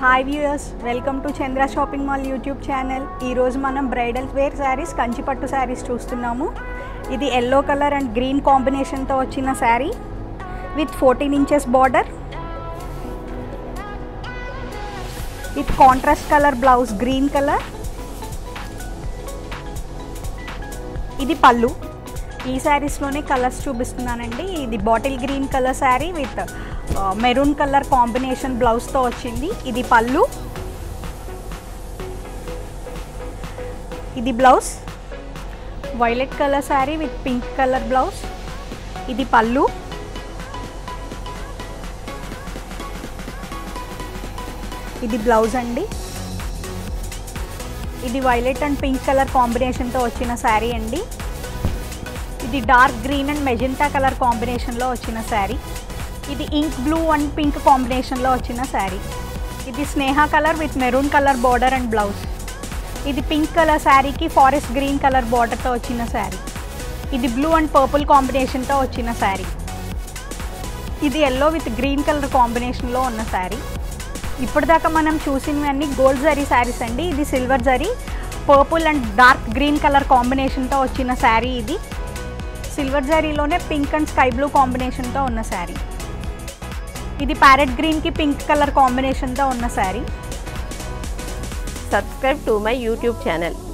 Hi viewers welcome to Chandra shopping mall YouTube channel ఈరోజు మనం bridal wear saris కంచిపట్టు శారీస్ చూస్తున్నాము ఇది ఎల్లో కలర్ అండ్ గ్రీన్ కాంబినేషన్తో వచ్చిన sari with fourteen inches border with contrast colour blouse green colour ఇది పళ్ళు ఈ శారీస్లోనే కలర్స్ చూపిస్తున్నానండి ఇది bottle green colour sari with maroon colour combination బ్లౌజ్తో వచ్చింది ఇది పళ్ళు ఇది blouse violet colour sari with pink colour blouse ఇది పళ్ళు ఇది బ్లౌజ్ అండి ఇది వైలెట్ అండ్ పింక్ కలర్ కాంబినేషన్తో వచ్చిన శారీ అండి ఇది dark green and magenta colour కాంబినేషన్లో వచ్చిన శారీ ఇది ఇంక్ బ్లూ అండ్ పింక్ కాంబినేషన్లో వచ్చిన శారీ ఇది స్నేహ colour with maroon colour border and blouse ఇది పింక్ కలర్ శారీకి ఫారెస్ట్ గ్రీన్ కలర్ బార్డర్తో వచ్చిన శారీ ఇది బ్లూ అండ్ పర్పుల్ కాంబినేషన్తో వచ్చిన శారీ ఇది ఎల్లో విత్ గ్రీన్ కలర్ కాంబినేషన్లో ఉన్న శారీ ఇప్పటిదాకా మనం చూసినవన్నీ గోల్డ్ జరీ శారీస్ అండి ఇది silver zari purple and dark green colour కాంబినేషన్తో వచ్చిన శారీ ఇది సిల్వర్ జరీలోనే పింక్ అండ్ స్కై బ్లూ కాంబినేషన్తో ఉన్న శారీ ఇది ప్యారెట్ గ్రీన్కి పింక్ కలర్ కాంబినేషన్తో ఉన్న sari subscribe to my YouTube channel.